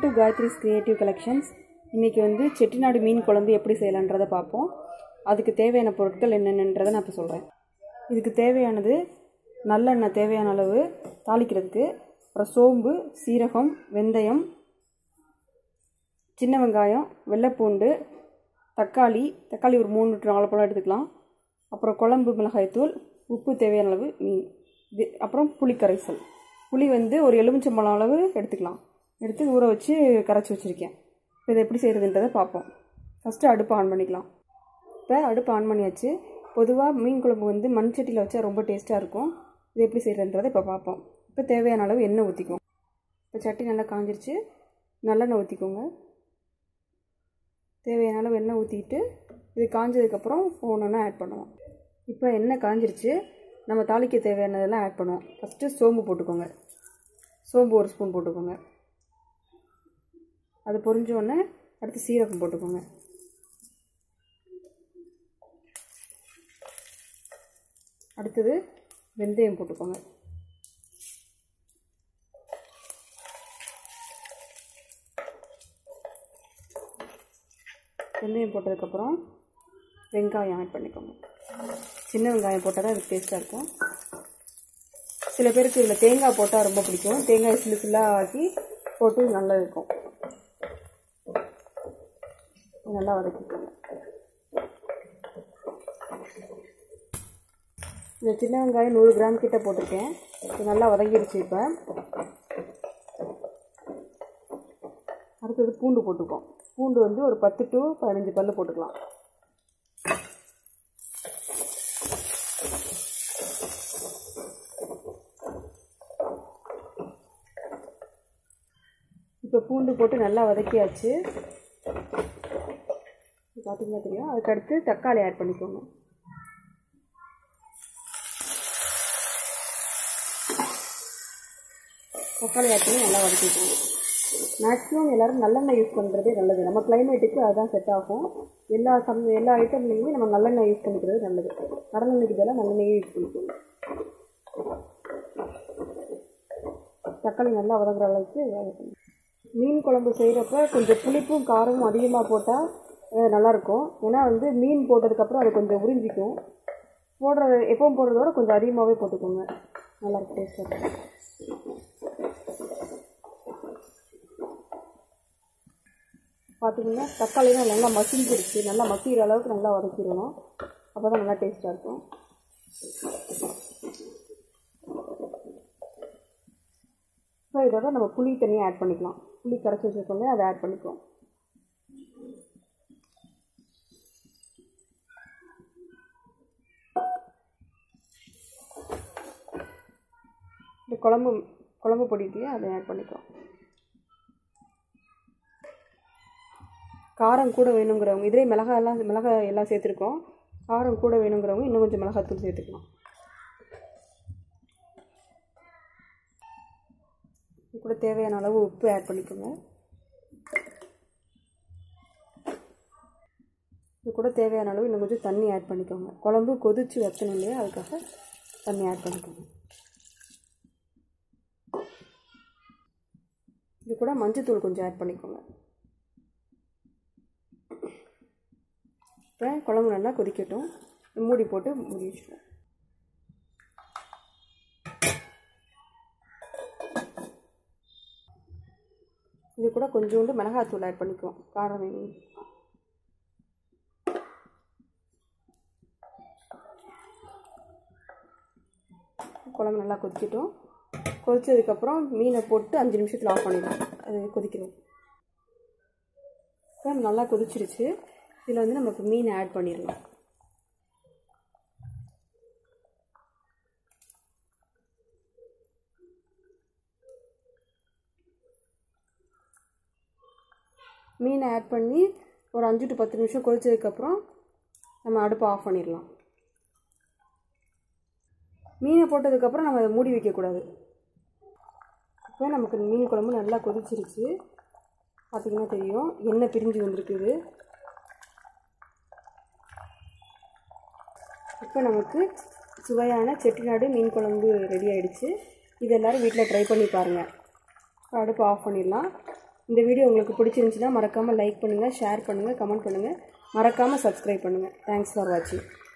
to Gayathri's creative collections இன்றைக்கி வந்து செட்டிநாடு மீன் குழம்பு எப்படி செய்யலான்றதை பார்ப்போம் அதுக்கு தேவையான பொருட்கள் என்னென்னன்றதை நான் இப்போ சொல்கிறேன் இதுக்கு தேவையானது நல்லெண்ணெய் தேவையான அளவு தாளிக்கிறதுக்கு அப்புறம் சோம்பு சீரகம் வெந்தயம் சின்ன வெங்காயம் வெள்ளைப்பூண்டு தக்காளி தக்காளி ஒரு மூணு டு நாலு பழம் எடுத்துக்கலாம் அப்புறம் குழம்பு மிளகாய்த்தூள் உப்பு தேவையான அளவு மீன் இது அப்புறம் புளி கரைசல் புளி வந்து ஒரு எலுமிச்சம்பழம் அளவு எடுத்துக்கலாம் எடுத்து ஊற வச்சு கரைச்சி வச்சுருக்கேன் இப்போ இதை எப்படி செய்கிறதுன்றதை பார்ப்போம் ஃபஸ்ட்டு அடுப்பு ஆன் பண்ணிக்கலாம் இப்போ அடுப்பு ஆன் பண்ணியாச்சு பொதுவாக மீன் குழம்பு வந்து மண் சட்டியில் வச்சா ரொம்ப டேஸ்ட்டாக இருக்கும் இது எப்படி செய்கிறதுன்றதை இப்போ பார்ப்போம் இப்போ தேவையான அளவு எண்ணெய் ஊற்றிக்குவோம் இப்போ சட்டி நல்லா காஞ்சிருச்சு நல்லெண்ணெய் ஊற்றிக்கோங்க தேவையான அளவு எண்ணெய் ஊற்றிட்டு இது காஞ்சதுக்கப்புறம் ஒன்று ஆட் பண்ணுவோம் இப்போ எண்ணெய் காஞ்சிருச்சு நம்ம தாளிக்க தேவையானதெல்லாம் ஆட் பண்ணுவோம் ஃபஸ்ட்டு சோம்பு போட்டுக்கோங்க சோம்பு ஒரு ஸ்பூன் போட்டுக்கோங்க அது பொரிஞ்சோடனே அடுத்து சீரகம் போட்டுக்கோங்க அடுத்தது வெந்தயம் போட்டுக்கோங்க வெந்தயம் போட்டதுக்கப்புறம் வெங்காயம் ஆட் பண்ணிக்கோங்க சின்ன வெங்காயம் போட்டால் தான் இது டேஸ்ட்டாக இருக்கும் சில பேருக்கு இதில் தேங்காய் போட்டால் ரொம்ப பிடிக்கும் தேங்காய் சில்லு சில்லாக ஆக்கி போட்டு நல்லா இருக்கும் நல்லா வதக்கிக்கோங்க இந்த சின்ன வெங்காயம் நூறு கிராம் கிட்ட போட்டிருக்கேன் இது நல்லா வதங்கிடுச்சு இப்போ அடுத்தது பூண்டு போட்டுப்போம் பூண்டு வந்து ஒரு பத்து டு பதினஞ்சு பல்லு போட்டுக்கலாம் இப்போ பூண்டு போட்டு நல்லா வதக்கியாச்சு பார்த்தீங்கன்னா தெரியும் அதுக்கடுத்து தக்காளி ஆட் பண்ணிக்கோங்க தக்காளி ஆட் பண்ணி நல்லா வதக்கிக்கோங்க மேக்ஸிமம் எல்லோரும் நல்லெண்ணெய் யூஸ் பண்ணுறதே நல்லது நம்ம கிளைமேட்டுக்கு அதுதான் செட் ஆகும் எல்லா சம் எல்லா ஐட்டம்லேயுமே நம்ம நல்லெண்ணெய் யூஸ் பண்ணிக்கிறது நல்லது கடலெண்ணெய்க்கு பதிலாக நல்லெண்ணெயே யூஸ் பண்ணிக்கோங்க தக்காளி நல்லா வதங்குற அளவுக்கு வதக்கணும் மீன் குழம்பு செய்கிறப்ப கொஞ்சம் புளிப்பும் காரமும் அதிகமாக போட்டால் நல்லாயிருக்கும் ஏன்னா வந்து மீன் போட்டதுக்கப்புறம் அது கொஞ்சம் உறிஞ்சிக்கும் போடுறது எப்பவும் போடுறதோட கொஞ்சம் அதிகமாகவே போட்டுக்கோங்க நல்லாயிருக்கும் டேஸ்ட்டாக பார்த்தீங்கன்னா தக்காளிலாம் நல்லா மசிஞ்சிருச்சு நல்லா மசிக்கிற அளவுக்கு நல்லா வதக்கிடணும் அப்போ தான் நல்லா டேஸ்ட்டாக இருக்கும் ஸோ இதோட நம்ம புளி தனியாக ஆட் பண்ணிக்கலாம் புளி கரைச்சி வச்சுருக்கோங்க அதை ஆட் பண்ணிக்குவோம் இந்த குழம்பு குழம்பு பொடிக்கு அதை ஆட் பண்ணிக்கிறோம் காரம் கூட வேணுங்கிறவங்க இதிலே மிளகாயெல்லாம் மிளகாய் எல்லாம் சேர்த்துருக்கோம் காரம் கூட வேணுங்கிறவங்க இன்னும் கொஞ்சம் மிளகாத்தூள் சேர்த்துக்கலாம் இது கூட தேவையான அளவு உப்பு ஆட் பண்ணிக்கோங்க இது கூட தேவையான அளவு இன்னும் கொஞ்சம் தண்ணி ஆட் பண்ணிக்கோங்க குழம்பு கொதிச்சு வைக்கணும் இல்லையா அதுக்காக தண்ணி ஆட் பண்ணிக்கோங்க இது கூட மஞ்சத்தூள் கொஞ்சம் ஆட் பண்ணிக்கோங்க இப்போ குழம்பு நல்லா கொதிக்கட்டும் மூடி போட்டு மூடி வச்சுருவோம் இது கூட கொஞ்சோண்டு மிளகாத்தூள் ஆட் பண்ணிக்குவோம் காரம் வேணும் குழம்பு நல்லா கொதிக்கட்டும் கொதிச்சதுக்கப்புறம் மீனை போட்டு அஞ்சு நிமிஷத்தில் ஆஃப் பண்ணிடலாம் அது கொதிக்கணும் இப்போ நல்லா கொதிச்சிருச்சு இதில் வந்து நமக்கு மீன் ஆட் பண்ணிடலாம் மீனை ஆட் பண்ணி ஒரு அஞ்சு டு பத்து நிமிஷம் கொதிச்சதுக்கப்புறம் நம்ம அடுப்பை ஆஃப் பண்ணிடலாம் மீனை போட்டதுக்கப்புறம் நம்ம அதை மூடி வைக்கக்கூடாது இப்போ நமக்கு மீன் குழம்பு நல்லா கொதிச்சிருச்சு பார்த்திங்கன்னா தெரியும் எண்ணெய் பிரிஞ்சு வந்திருக்குது இப்போ நமக்கு சுவையான செட்டிநாடு மீன் குழம்பு ரெடி ஆகிடுச்சு இது எல்லோரும் வீட்டில் ட்ரை பண்ணி பாருங்கள் அடுப்பு ஆஃப் பண்ணிடலாம் இந்த வீடியோ உங்களுக்கு பிடிச்சிருந்துச்சுன்னா மறக்காமல் லைக் பண்ணுங்கள் ஷேர் பண்ணுங்கள் கமெண்ட் பண்ணுங்கள் மறக்காமல் சப்ஸ்கிரைப் பண்ணுங்கள் தேங்க்ஸ் ஃபார் வாட்சிங்